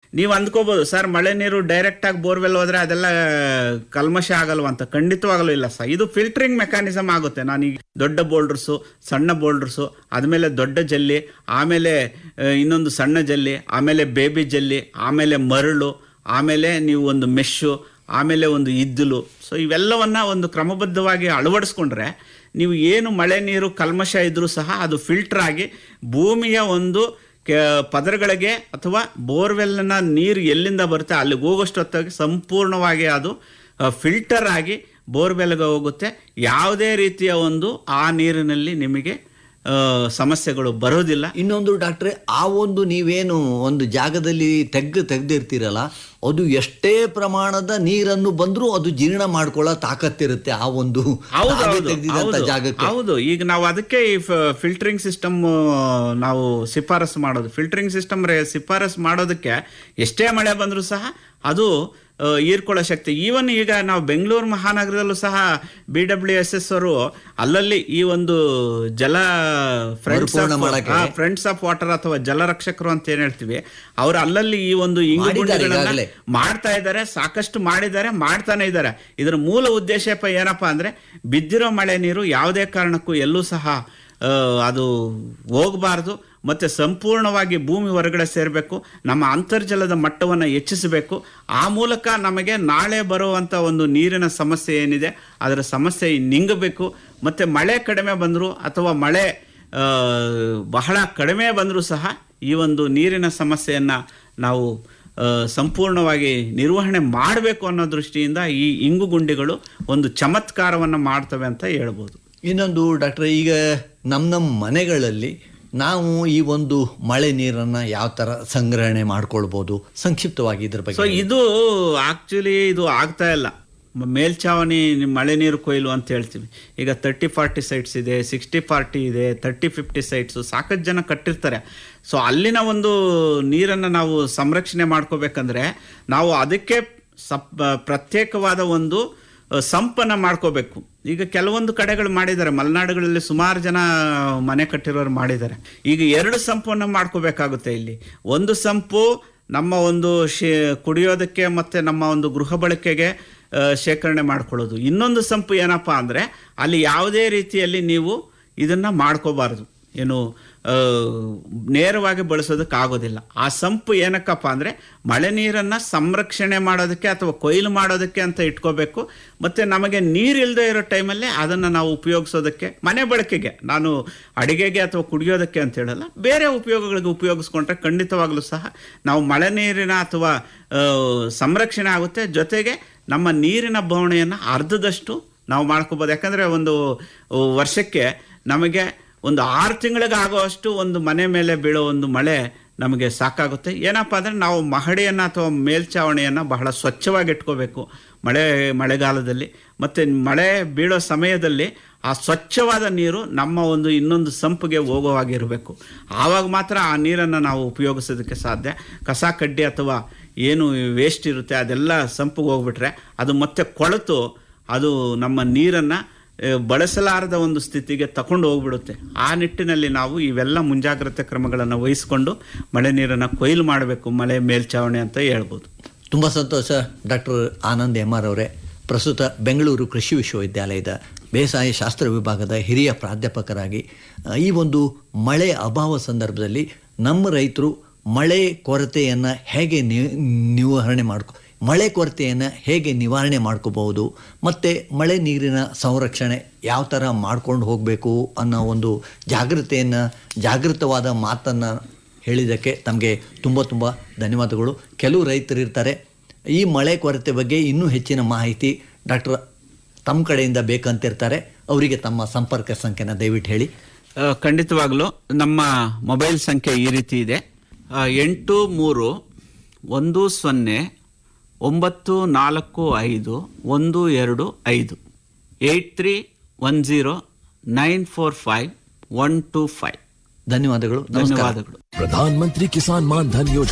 ನೀವು ಅಂದ್ಕೋಬಹುದು ಸರ್ ಮಳೆ ನೀರು ಡೈರೆಕ್ಟ್ ಆಗಿ ಬೋರ್ವೆಲ್ ಹೋದ್ರೆ ಅದೆಲ್ಲ ಕಲ್ಮಶ ಆಗಲ್ವ ಅಂತ ಖಂಡಿತವಾಗಲೂ ಇಲ್ಲ ಸರ್ ಇದು ಫಿಲ್ಟರಿಂಗ್ ಮೆಕ್ಯಾನಿಸಮ್ ಆಗುತ್ತೆ ನಾನೀಗ ದೊಡ್ಡ ಬೋಲ್ಡರ್ಸು ಸಣ್ಣ ಬೋಲ್ಡರ್ಸು ಆದಮೇಲೆ ದೊಡ್ಡ ಜಲ್ಲಿ ಆಮೇಲೆ ಆ, ಇನ್ನೊಂದು ಸಣ್ಣ ಜಲ್ಲಿ ಆಮೇಲೆ ಬೇಬಿ ಜಲ್ಲಿ ಆಮೇಲೆ ಮರಳು ಆಮೇಲೆ ನೀವು ಒಂದು ಮೆಶ್ಶು ಆಮೇಲೆ ಒಂದು ಇದ್ದಲು ಸೊ ಇವೆಲ್ಲವನ್ನ ಒಂದು ಕ್ರಮಬದ್ಧವಾಗಿ ಅಳವಡಿಸ್ಕೊಂಡ್ರೆ ನೀವು ಏನು ಮಳೆ ನೀರು ಕಲ್ಮಶ ಇದ್ರೂ ಸಹ ಅದು ಫಿಲ್ಟರ್ ಆಗಿ ಭೂಮಿಯ ಒಂದು ಕೆ- ಪದರಗಳಿಗೆ ಅಥವಾ ಬೋರ್ವೆಲ್ನ ನೀರು ಎಲ್ಲಿಂದ ಬರುತ್ತೆ ಅಲ್ಲಿಗೆ ಹೋಗೋಷ್ಟು ಹೊತ್ತಾಗಿ ಸಂಪೂರ್ಣವಾಗಿ ಅದು ಫಿಲ್ಟರ್ ಆಗಿ ಬೋರ್ವೆಲ್ಗೆ ಹೋಗುತ್ತೆ ಯಾವುದೇ ರೀತಿಯ ಒಂದು ಆ ನೀರಿನಲ್ಲಿ ನಿಮಗೆ ಆ, ಸಮಸ್ಯೆಗಳು ಬರೋದಿಲ್ಲ ಇನ್ನೊಂದು ಡಾಕ್ಟ್ರೆ ಆ ಒಂದು ನೀವೇನು ಒಂದು ಜಾಗದಲ್ಲಿ ತೆಗ್ದು ತೆಗ್ದಿರ್ತೀರಲ್ಲ ಅದು ಎಷ್ಟೇ ಪ್ರಮಾಣದ ನೀರನ್ನು ಬಂದರೂ ಅದು ಜೀರ್ಣ ಮಾಡ್ಕೊಳ್ಳೋ ತಾಕತ್ತಿರುತ್ತೆ ಆ ಒಂದು ಹೌದು ತಾವೇ ಹೌದು, ತೆಗ್ದಿದಂತ ಹೌದು ಜಾಗಕ್ಕೆ ಹೌದು ಈಗ ನಾವು ಅದಕ್ಕೆ ಈ ಫಿಲ್ಟರಿಂಗ್ ಸಿಸ್ಟಮ್ ನಾವು ಶಿಫಾರಸು ಮಾಡೋದು ಫಿಲ್ಟರಿಂಗ್ ಸಿಸ್ಟಮ್ ಶಿಫಾರಸು ಮಾಡೋದಕ್ಕೆ ಎಷ್ಟೇ ಮಳೆ ಬಂದರೂ ಸಹ ಅದು ಆ, ಹೀರ್ಕೊಳ್ಳೋ ಶಕ್ತಿ ಈವನ್ ಈಗ ನಾವು ಬೆಂಗಳೂರು ಮಹಾನಗರದಲ್ಲೂ ಸಹ ಬಿ ಡಬ್ಲ್ಯೂ ಎಸ್ ಎಸ್ ಅವರು ಅಲ್ಲಲ್ಲಿ ಈ ಒಂದು ಜಲ ಫ್ರೆಂಡ್ಸ್ ಮರುಪೂರ್ಣ ಮಾಡಕ್ಕೆ. ಫ್ರೆಂಡ್ಸ್ ಆಫ್ ವಾಟರ್ ಅಥವಾ ಜಲರಕ್ಷಕರು ಅಂತ ಏನ್ ಹೇಳ್ತೀವಿ ಅವ್ರು ಅಲ್ಲಲ್ಲಿ ಈ ಒಂದು ಇಂಗು ಮಾಡಿದ್ದಾರೆ ಗುಂಡಿಗಳನ್ನ ಈಗಾಗಲೇ. ಮಾಡ್ತಾ ಇದ್ದಾರೆ ಸಾಕಷ್ಟು ಮಾಡಿದ್ದಾರೆ ಮಾಡ್ತಾನೆ ಇದ್ದಾರೆ ಇದರ ಮೂಲ ಉದ್ದೇಶಪ್ಪ ಏನಪ್ಪಾ ಅಂದ್ರೆ ಬಿದ್ದಿರೋ ಮಳೆ ನೀರು ಯಾವುದೇ ಕಾರಣಕ್ಕೂ ಎಲ್ಲೂ ಸಹ ಆ, ಅದು ಹೋಗಬಾರ್ದು ಮತ್ತೆ ಸಂಪೂರ್ಣವಾಗಿ ಭೂಮಿ ಹೊರಗಡೆ ಸೇರಬೇಕು ನಮ್ಮ ಅಂತರ್ಜಲದ ಮಟ್ಟವನ್ನು ಹೆಚ್ಚಿಸಬೇಕು ಆ ಮೂಲಕ ನಮಗೆ ನಾಳೆ ಬರುವಂಥ ಒಂದು ನೀರಿನ ಸಮಸ್ಯೆ ಏನಿದೆ ಅದರ ಸಮಸ್ಯೆ ನಿಂಗಬೇಕು ಮತ್ತೆ ಮಳೆ ಕಡಿಮೆ ಬಂದರೂ ಅಥವಾ ಮಳೆ ಆ, ಬಹಳ ಕಡಿಮೆ ಬಂದರೂ ಸಹ ಈ ಒಂದು ನೀರಿನ ಸಮಸ್ಯೆಯನ್ನು ನಾವು ಆ, ಸಂಪೂರ್ಣವಾಗಿ ನಿರ್ವಹಣೆ ಮಾಡಬೇಕು ಅನ್ನೋ ದೃಷ್ಟಿಯಿಂದ ಈ ಇಂಗು ಗುಂಡಿಗಳು ಒಂದು ಚಮತ್ಕಾರವನ್ನು ಮಾಡ್ತವೆ ಅಂತ ಹೇಳ್ಬೋದು ಇನ್ನೊಂದು ಡಾಕ್ಟ್ರೆ ಈಗ ನಮ್ಮ ನಮ್ಮ ಮನೆಗಳಲ್ಲಿ ನಾವು ಈ ಒಂದು ಮಳೆ ನೀರನ್ನು ಯಾವ ಥರ ಸಂಗ್ರಹಣೆ ಮಾಡ್ಕೊಳ್ಬೋದು ಸಂಕ್ಷಿಪ್ತವಾಗಿ ಇದ್ರ ಸೊ ಬಗ್ಗೆ ಇದು ಆಕ್ಚುಲಿ ಇದು ಆಗ್ತಾ ಇಲ್ಲ ಮ- ಮೇಲ್ಛಾವಣಿ ನಿಮ್ ಮಳೆ ನೀರು ಕೊಯ್ಲು ಅಂತ ಹೇಳ್ತೀವಿ ಈಗ ತರ್ಟಿ ಫಾರ್ಟಿ ಸೈಟ್ಸ್ ಇದೆ ಸಿಕ್ಸ್ಟಿ ಫಾರ್ಟಿ ಇದೆ ತರ್ಟಿ ಫಿಫ್ಟಿ ಸೈಟ್ಸು ಸಾಕಷ್ಟು ಜನ ಕಟ್ಟಿರ್ತಾರೆ ಸೊ ಅಲ್ಲಿನ ಒಂದು ನೀರನ್ನು ನಾವು ಸಂರಕ್ಷಣೆ ಮಾಡ್ಕೋಬೇಕಂದ್ರೆ ನಾವು ಅದಕ್ಕೆ ಸಪ್ ಪ್ರತ್ಯೇಕವಾದ ಒಂದು ಅಹ್, ಸಂಪನ್ನ ಮಾಡ್ಕೋಬೇಕು ಈಗ ಕೆಲವೊಂದು ಕಡೆಗಳು ಮಾಡಿದ್ದಾರೆ ಮಲೆನಾಡುಗಳಲ್ಲಿ ಸುಮಾರು ಜನ ಮನೆ ಕಟ್ಟಿರೋರು ಮಾಡಿದ್ದಾರೆ ಈಗ ಎರಡು ಸಂಪನ್ನ ಮಾಡ್ಕೋಬೇಕಾಗುತ್ತೆ ಇಲ್ಲಿ ಒಂದು ಸಂಪು ನಮ್ಮ ಒಂದು ಶೇ ಕುಡಿಯೋದಕ್ಕೆ ಮತ್ತೆ ನಮ್ಮ ಒಂದು ಗೃಹ ಬಳಕೆಗೆ ಆ, ಶೇಖರಣೆ ಮಾಡ್ಕೊಳ್ಳೋದು ಇನ್ನೊಂದು ಸಂಪು ಏನಪ್ಪಾ ಅಂದ್ರೆ ಅಲ್ಲಿ ಯಾವುದೇ ರೀತಿಯಲ್ಲಿ ನೀವು ಇದನ್ನ ಮಾಡ್ಕೋಬಾರ್ದು ಏನು ಆ, ನೇರವಾಗಿ ಬಳಸೋದಕ್ಕೆ ಆಗೋದಿಲ್ಲ ಆ ಸಂಪು ಏನಕ್ಕಪ್ಪ ಅಂದ್ರೆ ಮಳೆ ನೀರನ್ನ ಸಂರಕ್ಷಣೆ ಮಾಡೋದಕ್ಕೆ ಅಥವಾ ಕೊಯ್ಲು ಮಾಡೋದಕ್ಕೆ ಅಂತ ಇಟ್ಕೋಬೇಕು ಮತ್ತೆ ನಮಗೆ ನೀರಿಲ್ಲದೆ ಇರೋ ಟೈಮಲ್ಲಿ ಅದನ್ನ ನಾವು ಉಪಯೋಗಿಸೋದಕ್ಕೆ ಮನೆ ಬಳಕೆಗೆ ನಾನು ಅಡಿಗೆಗೆ ಅಥವಾ ಕುಡಿಯೋದಕ್ಕೆ ಅಂತ ಹೇಳಲ್ಲ ಬೇರೆ ಉಪಯೋಗಗಳಿಗೆ ಉಪಯೋಗಿಸ್ಕೊಂಡ್ರೆ ಖಂಡಿತವಾಗ್ಲೂ ಸಹ ನಾವು ಮಳೆ ನೀರಿನ ಅಥವಾ ಆ, ಸಂರಕ್ಷಣೆ ಆಗುತ್ತೆ ಜೊತೆಗೆ ನಮ್ಮ ನೀರಿನ ಬವಣೆಯನ್ನು ಅರ್ಧದಷ್ಟು ನಾವು ಮಾಡ್ಕೋಬೋದು ಯಾಕಂದ್ರೆ ಒಂದು ಆ, ವರ್ಷಕ್ಕೆ ನಮಗೆ ಒಂದು ಆರು ತಿಂಗಳಿಗೆ ಆಗುವಷ್ಟು ಒಂದು ಮನೆ ಮೇಲೆ ಬೀಳೋ ಒಂದು ಮಳೆ ನಮಗೆ ಸಾಕಾಗುತ್ತೆ ಏನಪ್ಪ ಅಂದರೆ ನಾವು ಮಹಡಿಯನ್ನು ಅಥವಾ ಮೇಲ್ಛಾವಣಿಯನ್ನು ಬಹಳ ಸ್ವಚ್ಛವಾಗಿ ಇಟ್ಕೋಬೇಕು ಮಳೆ ಮಳೆಗಾಲದಲ್ಲಿ ಮತ್ತು ಮಳೆ ಬೀಳೋ ಸಮಯದಲ್ಲಿ ಆ ಸ್ವಚ್ಛವಾದ ನೀರು ನಮ್ಮ ಒಂದು ಇನ್ನೊಂದು ಸಂಪಿಗೆ ಹೋಗುವಾಗಿರಬೇಕು ಆವಾಗ ಮಾತ್ರ ಆ ನೀರನ್ನು ನಾವು ಉಪಯೋಗಿಸೋದಕ್ಕೆ ಸಾಧ್ಯ ಕಸ ಕಡ್ಡಿ ಅಥವಾ ಏನು ವೇಸ್ಟ್ ಇರುತ್ತೆ ಅದೆಲ್ಲ ಸಂಪಿಗೆ ಹೋಗ್ಬಿಟ್ರೆ ಅದು ಮತ್ತೆ ಕೊಳೆತು ಅದು ನಮ್ಮ ನೀರನ್ನು ಆ, ಬಳಸಲಾರದ ಒಂದು ಸ್ಥಿತಿಗೆ ತಕೊಂಡು ಹೋಗ್ಬಿಡುತ್ತೆ ಆ ನಿಟ್ಟಿನಲ್ಲಿ ನಾವು ಇವೆಲ್ಲ ಮುಂಜಾಗ್ರತೆ ಕ್ರಮಗಳನ್ನು ವಹಿಸಿಕೊಂಡು ಮಳೆ ನೀರನ್ನು ಕೊಯ್ಲು ಮಾಡಬೇಕು ಮಳೆ ಮೇಲ್ಛಾವಣಿ ಅಂತ ಹೇಳ್ಬೋದು ತುಂಬ ಸಂತೋಷ ಡಾಕ್ಟರ್ ಆನಂದ್ ಎಮ್ ಆರ್ ಅವರೇ ಪ್ರಸ್ತುತ ಬೆಂಗಳೂರು ಕೃಷಿ ವಿಶ್ವವಿದ್ಯಾಲಯದ ಬೇಸಾಯ ಶಾಸ್ತ್ರ ವಿಭಾಗದ ಹಿರಿಯ ಪ್ರಾಧ್ಯಾಪಕರಾಗಿ ಆ, ಈ ಒಂದು ಮಳೆ ಅಭಾವ ಸಂದರ್ಭದಲ್ಲಿ ನಮ್ಮ ರೈತರು ಮಳೆ ಕೊರತೆಯನ್ನು ಹೇಗೆ ನಿ- ನಿರ್ವಹಣೆ ಮಾಡ್ಕೊ ಮಳೆ ಕೊರತೆಯನ್ನು ಹೇಗೆ ನಿವಾರಣೆ ಮಾಡ್ಕೋಬಹುದು ಮತ್ತು ಮಳೆ ನೀರಿನ ಸಂರಕ್ಷಣೆ ಯಾವ ಥರ ಮಾಡ್ಕೊಂಡು ಹೋಗಬೇಕು ಅನ್ನೋ ಒಂದು ಜಾಗೃತೆಯನ್ನು ಜಾಗೃತವಾದ ಮಾತನ್ನು ಹೇಳಿದ್ದಕ್ಕೆ ತಮಗೆ ತುಂಬ ತುಂಬ ಧನ್ಯವಾದಗಳು ಕೆಲವು ರೈತರು ಇರ್ತಾರೆ ಈ ಮಳೆ ಕೊರತೆ ಬಗ್ಗೆ ಇನ್ನೂ ಹೆಚ್ಚಿನ ಮಾಹಿತಿ ಡಾಕ್ಟರ್ ತಮ್ಮ ಕಡೆಯಿಂದ ಬೇಕಂತಿರ್ತಾರೆ ಅವರಿಗೆ ತಮ್ಮ ಸಂಪರ್ಕ ಸಂಖ್ಯೆನ ದಯವಿಟ್ಟು ಹೇಳಿ ಆ, ಖಂಡಿತವಾಗ್ಲೂ ನಮ್ಮ ಮೊಬೈಲ್ ಸಂಖ್ಯೆ ಈ ರೀತಿ ಇದೆ ಆ, ಎಂಟು ಮೂರು ಒಂದು ಸೊನ್ನೆ ಒಂಬತ್ತು ನಾಲ್ಕು ಐದು ಒಂದು ಎರಡು ಐದು eight three one zero nine four five one two five ಧನ್ಯವಾದಗಳು ನಮಸ್ಕಾರ ಧನ್ಯವಾದಗಳು प्रधानमंत्री किसान मान धन योजना